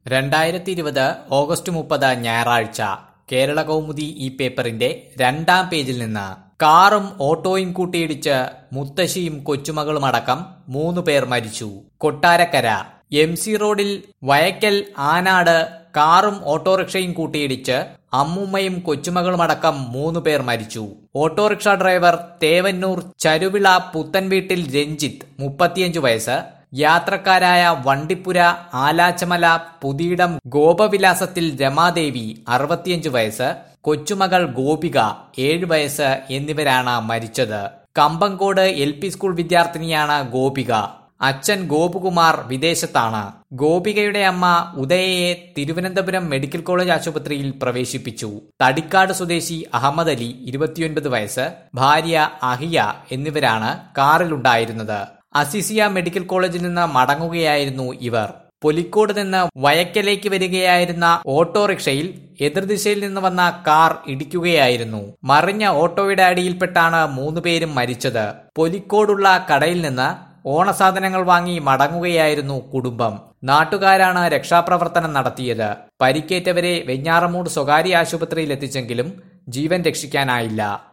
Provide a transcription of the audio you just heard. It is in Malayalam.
രണ്ടായിരത്തി ഇരുപത് ഓഗസ്റ്റ് മുപ്പത് ഞായറാഴ്ച കേരള കൗമുദി ഈ പേപ്പറിന്റെ രണ്ടാം പേജിൽ നിന്ന് കാറും ഓട്ടോയും കൂട്ടിയിടിച്ച് മുത്തശ്ശിയും കൊച്ചുമകളുമടക്കം മൂന്ന് പേർ മരിച്ചു കൊട്ടാരക്കര എം സി റോഡിൽ വയക്കൽ ആനാട് കാറും ഓട്ടോറിക്ഷയും കൂട്ടിയിടിച്ച് അമ്മുമ്മയും കൊച്ചുമകളുമടക്കം മൂന്ന് പേർ മരിച്ചു ഓട്ടോറിക്ഷ ഡ്രൈവർ തേവന്നൂർ ചരുവിള പുത്തൻവീട്ടിൽ രഞ്ജിത്ത് മുപ്പത്തിയഞ്ച് വയസ്സ് യാത്രക്കാരായ വണ്ടിപ്പുര ആലാച്ചമല പുതിയിടം ഗോപവിലാസത്തിൽ രമാദേവി അറുപത്തിയഞ്ച് വയസ്സ് കൊച്ചുമകൾ ഗോപിക ഏഴ് വയസ്സ് എന്നിവരാണ് മരിച്ചത് കമ്പങ്കോട് എൽ പി സ്കൂൾ വിദ്യാർത്ഥിനിയാണ് ഗോപിക അച്ഛൻ ഗോപകുമാർ വിദേശത്താണ് ഗോപികയുടെ അമ്മ ഉദയയെ തിരുവനന്തപുരം മെഡിക്കൽ കോളേജ് ആശുപത്രിയിൽ പ്രവേശിപ്പിച്ചു തടിക്കാട് സ്വദേശി അഹമ്മദ് അലി ഇരുപത്തിയൊൻപത് വയസ്സ് ഭാര്യ അഹിയ എന്നിവരാണ് കാറിലുണ്ടായിരുന്നത് അസിസിയ മെഡിക്കൽ കോളേജിൽ നിന്ന് മടങ്ങുകയായിരുന്നു ഇവർ പൊലിക്കോട് നിന്ന് വയക്കലേക്ക് വരികയായിരുന്ന ഓട്ടോറിക്ഷയിൽ എതിർദിശയിൽ നിന്ന് വന്ന കാർ ഇടിക്കുകയായിരുന്നു മറിഞ്ഞ ഓട്ടോയുടെ അടിയിൽപ്പെട്ടാണ് മൂന്നുപേരും മരിച്ചത് പൊലിക്കോടുള്ള കടയിൽ നിന്ന് ഓണസാധനങ്ങൾ വാങ്ങി മടങ്ങുകയായിരുന്നു കുടുംബം നാട്ടുകാരാണ് രക്ഷാപ്രവർത്തനം നടത്തിയത് പരിക്കേറ്റവരെ വെഞ്ഞാറമൂട് സ്വകാര്യ ആശുപത്രിയിൽ എത്തിച്ചെങ്കിലും ജീവൻ രക്ഷിക്കാനായില്ല